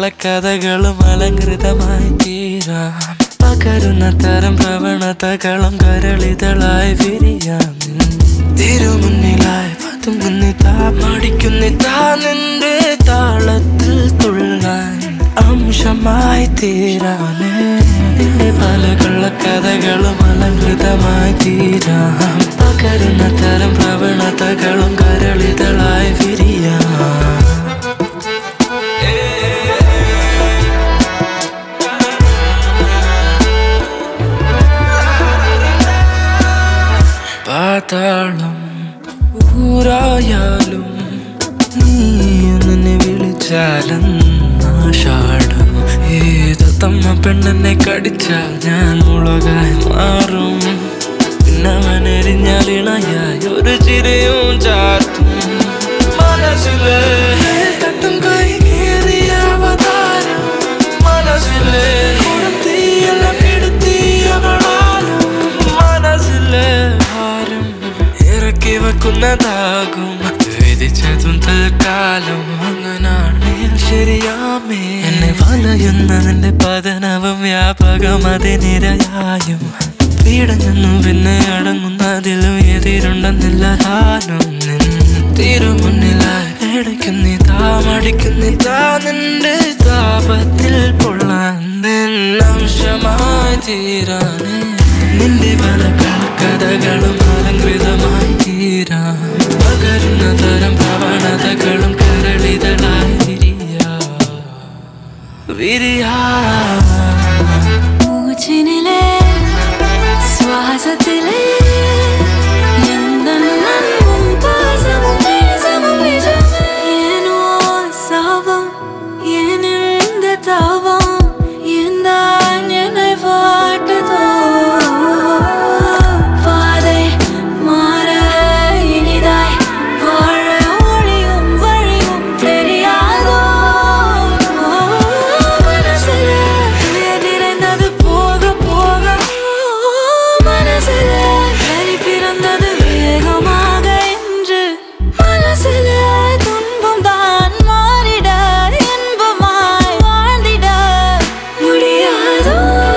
കള്ളക്കഥകളും അലങ്കൃതമായി തീരാം പകരുന്ന തരം പ്രവണതകളും കരളിതളായി വിരിയാം തിരുമുന്നിലായി പതുങ്ങുന്നിതാ മടിക്കുന്നിതാ നിന്റെ താളത്തിൽ തുള്ളാൻ അംശമായി തീരാനേ നിന്റെ പല കള്ളക്കഥകളും അലങ്കൃതമായി തീരാം പകരുന്ന തരം പ്രവണതകളും കരളിതളായി വിരിയാം പാതാളം ഊരായാലും നീ എന്നെ വിളിച്ചാലും ആഷാഢം ഏത് തമ്മ പെണ്ണെന്നെ കടിച്ചാൽ ഞാൻ മുളകായി മാറും പിന്നവനെരിഞ്ഞാൽ ഇണയായി ഒരു ചിരയും ചാർത്തും മനസ്സിലെ തട്ടും കൈ കേറിയ അവതാരം മനസ്സിലെ കുടം തീയെല്ലാം കെടുത്തിയവളാലും മനസ്സിലെ ഭാരം ഇറക്കി വെക്കുന്നതാകും വിധിച്ചതും തൽക്കാലം അങ്ങനാണെങ്കിൽ ശരിയാമേ എന്നെ വലയുന്നതിന്റെ പതനവും വ്യാപകം അതിനിരയായും പീഡഞ്ഞെന്നു പിന്നെ അടങ്ങുന്നതിലും എതിരുണ്ടെന്നില്ല താനും നിൻ തിരുമുന്നിലായി ഇടയ്ക്കുന്നിതാ മടിക്കുന്നിതാ നിന്റെ താപത്തിൽ പൊള്ളാൻ നിന്നംശമായി തീരാനേ നിന്റെ പല കഥകളും അലങ്കൃതമായി തീരാം പകരുന്ന തരം പ്രവണതകളും കരളിതളായി വിരിയാ വിരിയാ മൂച്ചിനിലെ ശ്വാസത്തിലെ എന്തന്നും പാസമും നേസമും നിജമേ. ஏனோ சாபம், ஏன் இந்த தாபம், ஏன் தான் என்னை வாட்டுதோ? பாதை மாற இனிதாய் வாழ ஒளியும் வழியும் தெரியாதோ மனசுல நிறைந்தது போக போக மனசுல வலி பிறந்தது வேகமாக என்று மனசுல துன்பம் தான் மாறிட இன்பமாய் வாழ்ந்திட முடியாதோ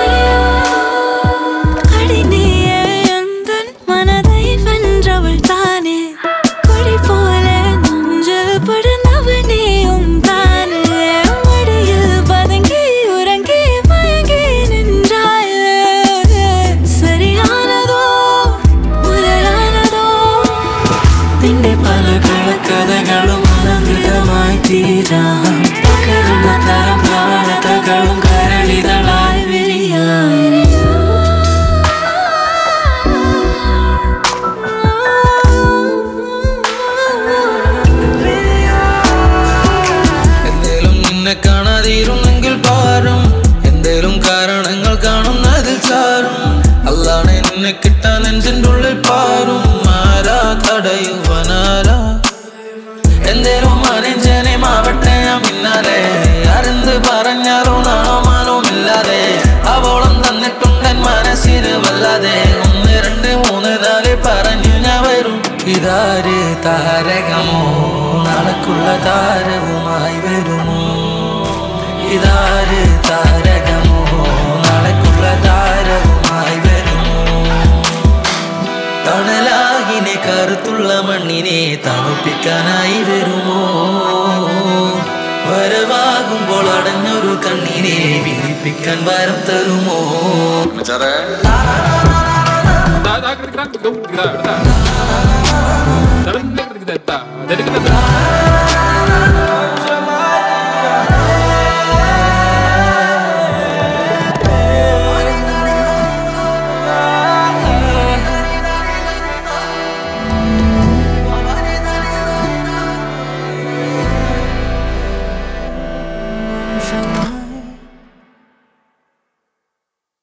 அடி நீயே எந்தன் மனதை வென்றவள் தானே கொடி போல நெஞ்சில் படுந்தவள் நீயும் தானே மடியில் பதுங்கி உறங்கி மயங்கி நின்றாயே சரியானதோ മുതലാണതോ നിന്റെ പല കഥകളും അലങ്കൃതമായി തീരാം പകരുന്ന തരം പ്രവണതകളും കരളിതളായി വിരിയാം എന്തേലും നിന്നെ കാണാതിരുന്നെങ്കിൽ പാരും എന്തേലും കാരണങ്ങൾ കാണുന്നതിൽ ചാരും അല്ലാണ് നിന്നെ കിട്ടാൻ നെഞ്ചിൻ്റെ ഉള്ളിൽ പാരും ആരാ തടയുവനാരാ എന്തേലും അനുജനമാവട്ടെ ഞാൻ പിന്നാലെ ആരെന്ത് പറഞ്ഞാലും നാണോ മാനോ ഇല്ലാതെ അവോളം തന്നിട്ടുണ്ടൻ മനസ്സിന് വല്ലാതെ ഒന്ന് രണ്ട് മൂന്ന് നാല് പറഞ്ഞു ഞാൻ വരും ഇതാര് താരകമോ നാളേക്കുള്ള താരവുമായി വരുമോ ഇതാര് താരകമോ നാളേക്കുള്ള താരവുമായി വരുമോ തണലാകിനെ കറുത്തുള്ള മണ്ണിനെ തണുപ്പിക്കാനായി വരുമോ വരവാകുമ്പോൾ അടഞ്ഞൊരു കണ്ണിനെ വിരിപ്പിക്കാൻ വരം തരുമോ Jadi kita